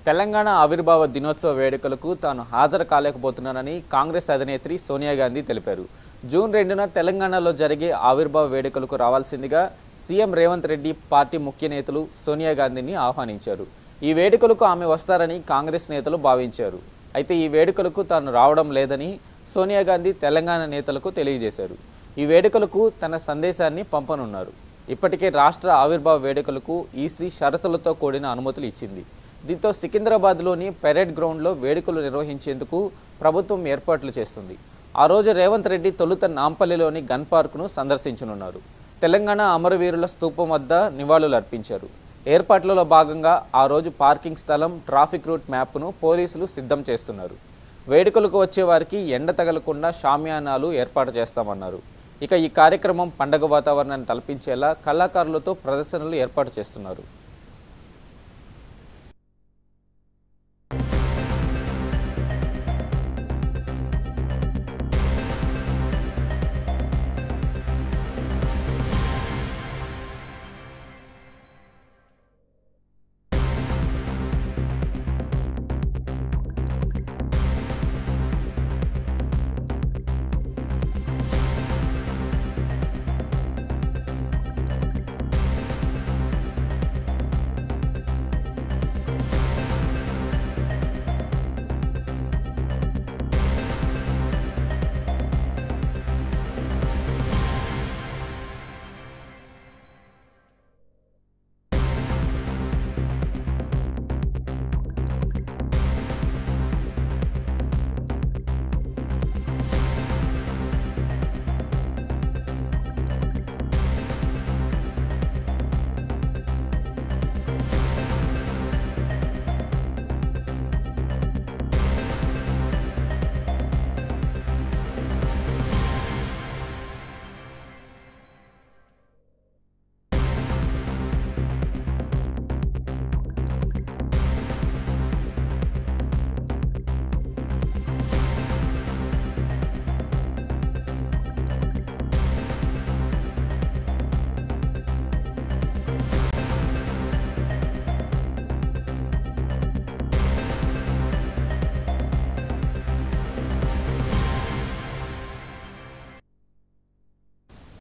తెలంగాణ ఆవిర్భావ దినోత్సవ వేడుకలకు తాను హాజరు కాలేకపోతున్నానని కాంగ్రెస్ అధినేత్రి సోనియా గాంధీ తెలిపారు జూన్ రెండున తెలంగాణలో జరిగే ఆవిర్భావ వేడుకలకు రావాల్సిందిగా సీఎం రేవంత్ రెడ్డి పార్టీ ముఖ్య నేతలు సోనియా గాంధీని ఆహ్వానించారు ఈ వేడుకలకు ఆమె వస్తారని కాంగ్రెస్ నేతలు భావించారు అయితే ఈ వేడుకలకు తాను రావడం లేదని సోనియా గాంధీ తెలంగాణ నేతలకు తెలియజేశారు ఈ వేడుకలకు తన సందేశాన్ని పంపనున్నారు ఇప్పటికే రాష్ట్ర ఆవిర్భావ వేడుకలకు ఈసీ షరతులతో కూడిన అనుమతులు ఇచ్చింది దీంతో సికింద్రాబాద్లోని పెరేడ్ గ్రౌండ్లో వేడుకలు నిర్వహించేందుకు ప్రభుత్వం ఏర్పాట్లు చేస్తుంది ఆ రోజు రేవంత్ రెడ్డి తొలుత నాంపల్లిలోని గన్ పార్కును సందర్శించనున్నారు తెలంగాణ అమరవీరుల స్తూపం వద్ద నివాళులు అర్పించారు ఏర్పాట్లలో భాగంగా ఆ రోజు పార్కింగ్ స్థలం ట్రాఫిక్ రూట్ మ్యాప్ను పోలీసులు సిద్ధం చేస్తున్నారు వేడుకలకు వచ్చే వారికి ఎండ తగలకుండా షామ్యానాలు ఏర్పాటు చేస్తామన్నారు ఇక ఈ కార్యక్రమం పండగ వాతావరణాన్ని తలపించేలా కళాకారులతో ప్రదర్శనలు ఏర్పాటు చేస్తున్నారు